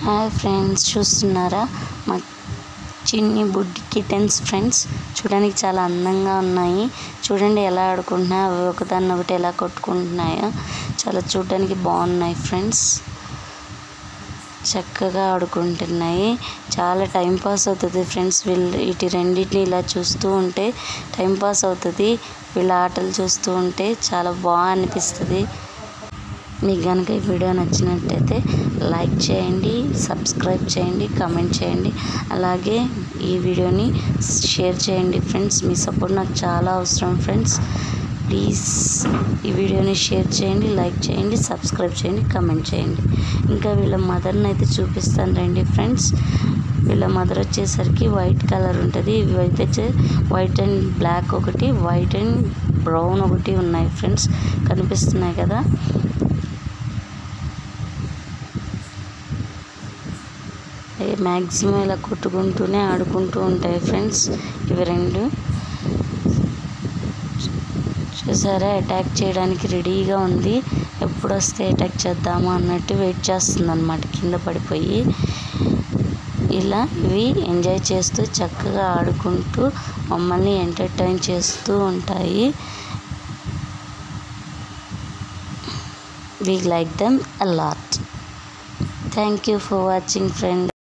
hi friends చూస్తున్నారా మా చిన్ని బుడ్డి కిటెన్స్ ఫ్రెండ్స్ చూడడానికి చాలా అందంగా ఉన్నాయి చూడండి ఎలా ఆడుకుంటున్నాయో అవి ఒకదాన్ని ఒకటి ఎలా కొట్టుకుంటున్నాయో చాలా చూడడానికి బాగున్నాయి ఫ్రెండ్స్ చక్కగా ఆడుకుంటున్నాయి చాలా టైం పాస్ అవుతుంది ఫ్రెండ్స్ వీళ్ళు వీటి రెండింటిని ఇలా చూస్తూ ఉంటే టైం పాస్ అవుతుంది వీళ్ళ ఆటలు చూస్తూ ఉంటే చాలా బాగా అనిపిస్తుంది మీకు కనుక ఈ వీడియో నచ్చినట్టయితే లైక్ చేయండి సబ్స్క్రైబ్ చేయండి కామెంట్ చేయండి అలాగే ఈ వీడియోని షేర్ చేయండి ఫ్రెండ్స్ మీ సపోర్ట్ నాకు చాలా అవసరం ఫ్రెండ్స్ ప్లీజ్ ఈ వీడియోని షేర్ చేయండి లైక్ చేయండి సబ్స్క్రైబ్ చేయండి కామెంట్ చేయండి ఇంకా వీళ్ళ మదర్ని అయితే చూపిస్తాను రండి ఫ్రెండ్స్ వీళ్ళ మదర్ వచ్చేసరికి వైట్ కలర్ ఉంటుంది ఇవి అయితే వచ్చే- వైట్ అండ్ బ్లాక్ ఒకటి వైట్ అండ్ బ్రౌన్ ఒకటి ఉన్నాయి ఫ్రెండ్స్ కనిపిస్తున్నాయి కదా మ్యాక్సిమం ఇలా కొట్టుకుంటూనే ఆడుకుంటూ ఉంటాయి ఫ్రెండ్స్ ఇవి రెండు చూసారా అటాక్ చేయడానికి రెడీగా ఉంది ఎప్పుడు వస్తే అటాక్ చేద్దాము అన్నట్టు వెయిట్ చేస్తుంది అనమాట కింద పడిపోయి ఇలా ఇవి ఎంజాయ్ చేస్తూ చక్కగా ఆడుకుంటూ మమ్మల్ని ఎంటర్టైన్ చేస్తూ ఉంటాయి we like them a lot thank you for watching friend